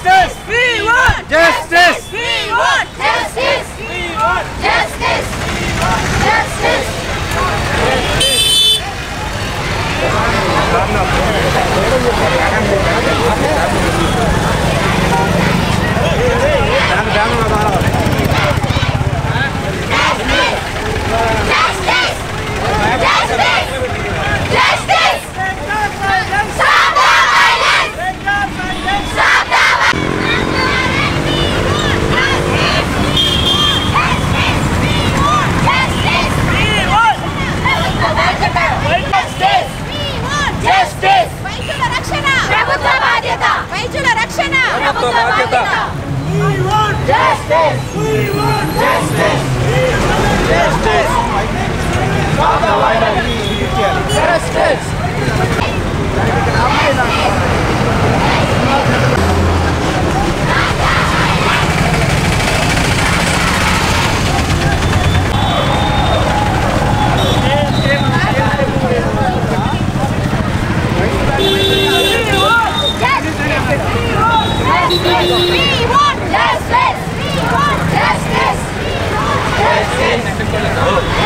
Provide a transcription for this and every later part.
Justice! We want Justice! We want Justice! We want Justice! Justice! Justice! Justice! Justice! Stop the violence! Stop the Justice! వైద్యుల రక్షణ ప్రభుత్వ బాధ్యత వైద్యుల రక్షణ ప్రభుత్వ బాధ్యత. బాధ్యత Justice! Justice! We want justice! We want justice! Justice!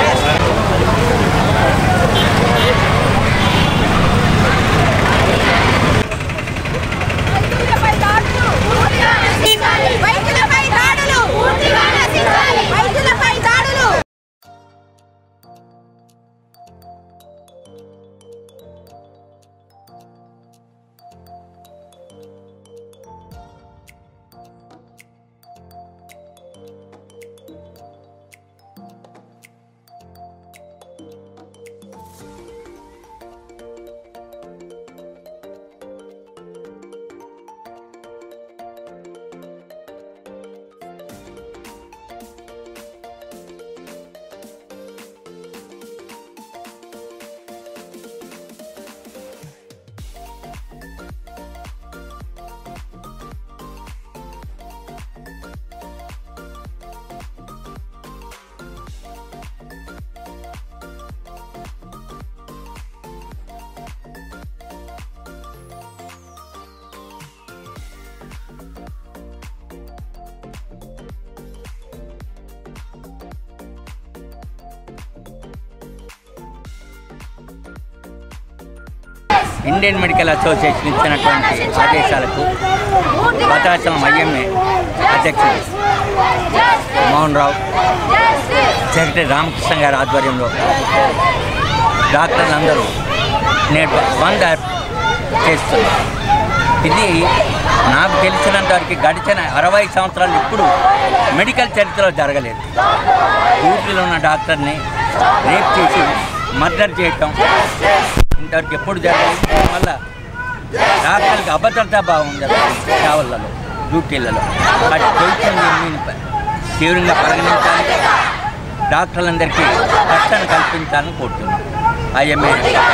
వైద్యులపై దాడులు పూర్తిగా నశించాలి వైద్యులపై దాడులు పూర్తిగా నశించాలి వైద్యులపై దాడులు ఇండియన్ మెడికల్ అసోసియేషన్ ఇచ్చినటువంటి ఆదేశాలకు భద్రాచలం ఐఎంఏ అధ్యక్షుడు మోహన్ రావు సెక్రటరీ రామకృష్ణ గారి ఆధ్వర్యంలో డాక్టర్లందరూ నేడు బంద్ ఏర్ప- చేస్తున్నారు ఇది నాకు తెలిసినంత వరకు గడిచిన అరవై సంవత్సరాలు ఇప్పుడు మెడికల్ చరిత్రలో జరగలేదు ఊపిలో ఉన్న డాక్టర్ని రేప్ చేసి మర్డర్ చేయటం ఇంతవరకు ఎప్పుడు జరగలేదు వల్ల డాక్టర్కి అభద్రతా భావం జరుగుతుంది సేవలలో డ్యూటీలలో వాటి ప్రభుత్వం దీన్ని తీవ్రంగా పరిగణించాలి డాక్టర్లందరికీ రక్షణ కల్పించాలని కోరుతున్నాం ఐఎంఏ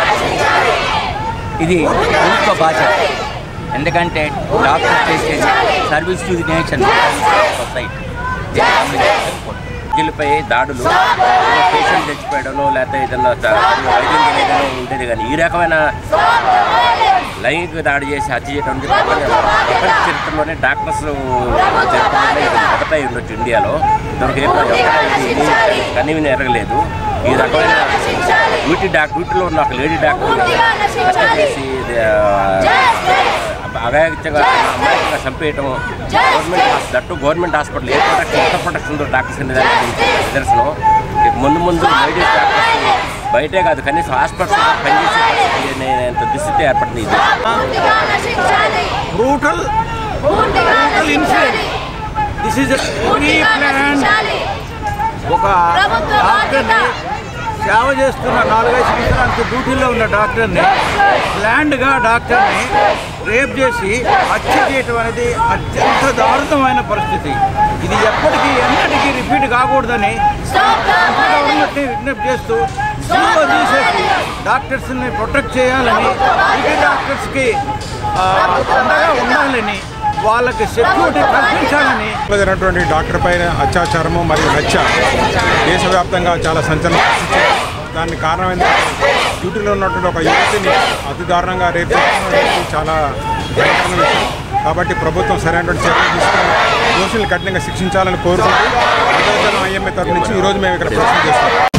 ఇది ప్రభుత్వ బాధ్యత ఎందుకంటే డాక్టర్ చేసేది service to the nation society వైద్యులపై దాడులు పేషెంట్ చచ్చిపోయడంలో లేకపోతే ఏదన్నా చ- వైద్యం చేయడంలో ఉండేది కానీ ఈ రకమైన లైంగిక దాడి చేసి హత్య చేయడం అనేది ప్రపంచ ప్రపంచ చరిత్రలోనే డాక్టర్స్ చరిత్రలోనే ఇది మొదట అయి ఉండొచ్చు ఇండియాలో ఇదివరకు ఎప్పుడు ఎక్కడ ఇది కనీవిని ఎరగలేదు ఈ రకమైన డ్యూటీ డాక్టర్ డ్యూటీలో ఉన్న ఒక లేడీ డాక్టర్ హత్య చేసి ఇది, ఆ, అఘాయిత్యంగా అమాయకంగా చంపేయటం గవర్నమెంట్ హాస్- దట్టు గవర్నమెంట్ హాస్పిటల్ ఏ ప్రొటెక్షన్ ఎంత ప్రొటెక్షన్ ఉందో డాక్టర్స్ అనే దానికి నిదర్శనం ఇక ముందు ముందు లేడీస్ డాక్టర్స్ బయటే కాదు కనీసం హాస్పిటల్స్ పనిచేసే పరిస్థితి అనేంత దుస్థితి ఏర్పడింది ఇది పూర్తిగా నశించాలి బ్రూటల్ పూర్తిగా నశించాలి దిస్ ఈజ్ పూర్తిగా నశించాలి ఒక ప్రభుత్వ బాధ్యత సేవ చేస్తున్న నాలుగైదు సంవత్సరానికి డ్యూటీలో ఉన్న డాక్టర్ని ప్లాండ్గా డాక్టర్ని రేప్ చేసి హత్య చేయటం అనేది అత్యంత దారుణమైన పరిస్థితి ఇది ఎప్పటికీ ఎన్నటికీ రిపీట్ కాకూడదని స్టాప్ ద గవర్నమెంట్ని విజ్ఞప్తి చేస్తూ జీవో తీసేసి డాక్టర్స్ని ప్రొటెక్ట్ చేయాలని మిగతా డాక్టర్స్కి ఆ, అండగా ఉండాలని వాళ్ళకి సెక్యూరిటీ కల్పించాలని జరిగినటువంటి డాక్టర్ పైన అత్యాచారము మరియు హత్య దేశవ్యాప్తంగా చాలా సంచలనం సృష్టించింది. దానికి కారణం ఏంటంటే డ్యూటీలో ఉన్నటువంటి ఒక యువతిని అతి దారుణంగా రేపు చేయడం అనేది చాలా భయంకరమైన విషయం కాబట్టి ప్రభుత్వం సరైనటువంటి చర్యలు తీసుకుని దోషులను కఠినంగా శిక్షించాలని కోరుకుంటూ ఐఎంఏ తరఫు నుంచి ఈరోజు మేము ఇక్కడ ప్రశ్న చేస్తాం